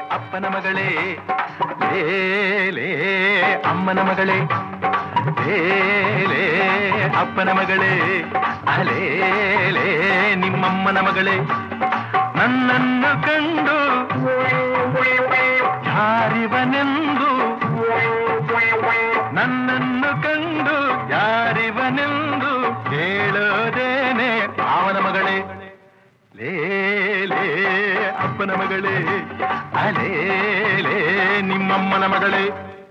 ಅಪ್ಪನ ಮಗಳೇ ಲೇ ಲೇ ಅಮ್ಮನ ಮಗಳೇ ಲೇ ಲೇ ಅಪ್ಪನ ಮಗಳೇ ಅಲೇ ಲೇ ನಿಮ್ಮಮ್ಮನ ಮಗಳೇ ನನ್ನನ್ನು ಕಂಡು ಯಾರಿವನೆಂದು ನನ್ನನ್ನು ಕಂಡು ಯಾರಿವನೆಂದು ಕೇಳೋದೇನೆ ಅವನ ಮಗಳೇ ಲೇ ಲೇ ಅಪ್ಪನ ಮಗಳೇ ಅಲೇ ಲೇ ನಿಮ್ಮಮ್ಮನ ಮಗಳೇ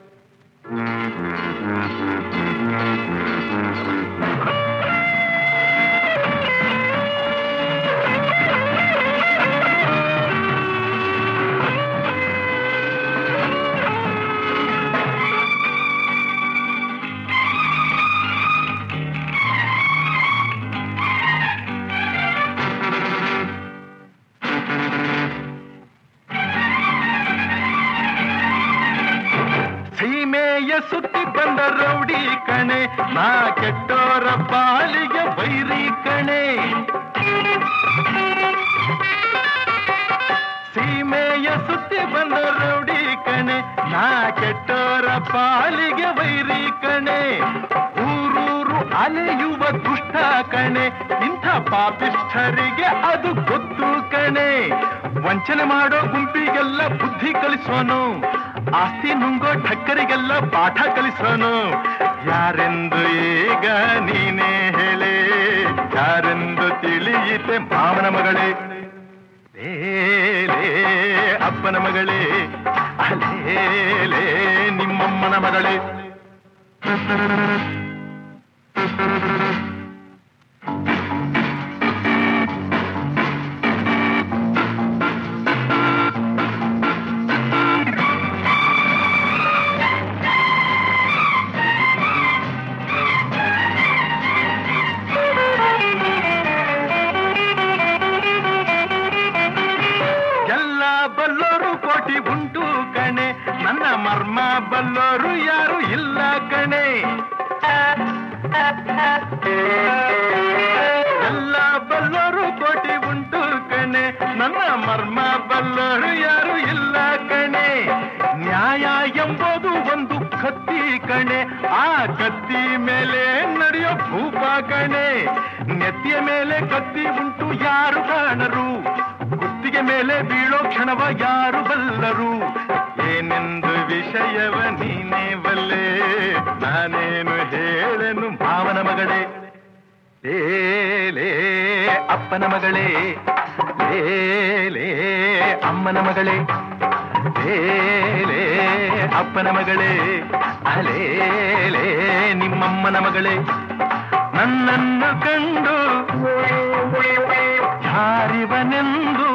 ಸೀಮೆಯ ಸುತ್ತಿ ಬಂದ ರೌಡಿ ಕಣೆ ನಾ ಕೆಟ್ಟೋರ ಬಾಲಿಗೆ ಬೈರಿ ಕಣೆ ಸೀಮೆಯ ಸುತ್ತಿ ಬಂದ ರೌಡಿ ಕಣೆ ನಾ ಕೆಟ್ಟೋರ ಪಾಲಿಗೆ ವೈರಿ ಕಣೆ ಊರೂರು ಅಲೆಯುವ ದುಷ್ಟ ಕಣೆ ಇಂಥ ಪಾಪಿಷ್ಠರಿಗೆ ಅದು ಗೊತ್ತು ಕಣೆ ವಂಚನೆ ಮಾಡೋ ಗುಂಪಿಗೆಲ್ಲ ಬುದ್ಧಿ ಕಲಿಸೋನು ಆಸ್ತಿ ನುಂಗೋ ಠಕ್ಕರಿಗೆಲ್ಲ ಪಾಠ ಕಲಿಸೋನು ಯಾರೆಂದು ಈಗ ನೀನೇ ಹೇಳೆ ಯಾರೆಂದು ತಿಳಿಯಿತೆ ಮಾವನ ಮಗಳೇ ಲೇ ಲೇ ಅಪ್ಪನ ಮಗಳೇ ಅಲೇ ಲೇ ನಿಮ್ಮಮ್ಮನ ಮಗಳೇ ಎಲ್ಲ ಬಲ್ಲೋರು ಕೋಟಿ ಉಂಟು ಕಣೆ ನನ್ನ ಮರ್ಮ ಬಲ್ಲೋರು ಯಾರು ಇಲ್ಲ ಕಣೆ ಎಲ್ಲ ಬಲ್ಲೋರು ಕೋಟಿ ಉಂಟು ಕಣೆ ನನ್ನ ಮರ್ಮ ಬಲ್ಲೋರು ಯಾರು ಇಲ್ಲ ಕಣೆ ನ್ಯಾಯ ಎಂಬುದು ಒಂದು ಕತ್ತಿ ಕಣೆ ಆ ಕತ್ತಿ ಮೇಲೆ ನಡೆಯೋ ಭೂಪ ಕಣೆ ನೆತ್ತಿಯ ಮೇಲೆ ಕತ್ತಿ ಉಂಟು ಯಾರು ಕಾಣರು ಕುತ್ತಿಗೆ ಮೇಲೆ ಬೀಳೋ ಕ್ಷಣವ ಯಾರು ಬಲ್ಲರು ಏನೆಂದು ವಿಷಯವ ನೀನೇ ಬಲ್ಲೆ ನಾನೇನು ಹೇಳೆನು ಮಾವನ ಮಗಳೇ ಲೇ ಲೇ ಅಪ್ಪನ ಮಗಳೇ ಲೇ ಲೇ ಅಮ್ಮನ ಮಗಳೇ ಲೇ ಲೇ ಅಪ್ಪನ ಮಗಳೇ ಅಲೇ ಲೇ ನಿಮ್ಮಮ್ಮನ ಮಗಳೇ ನನ್ನನ್ನು ಕಂಡು ಯಾರಿವನೆಂದು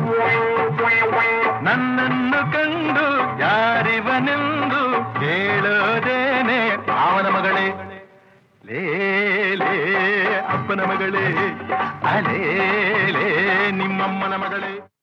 ನನ್ನನ್ನು ಕಂಡು ಯಾರಿವನೆಂದು ಕೇಳೋದೇನೆ ಅವನ ಮಗಳೇ ಲೇ ಲೇ ಅಪ್ಪನ ಮಗಳೇ ಅಲೇ ಲೇ ನಿಮ್ಮಮ್ಮನ ಮಗಳೇ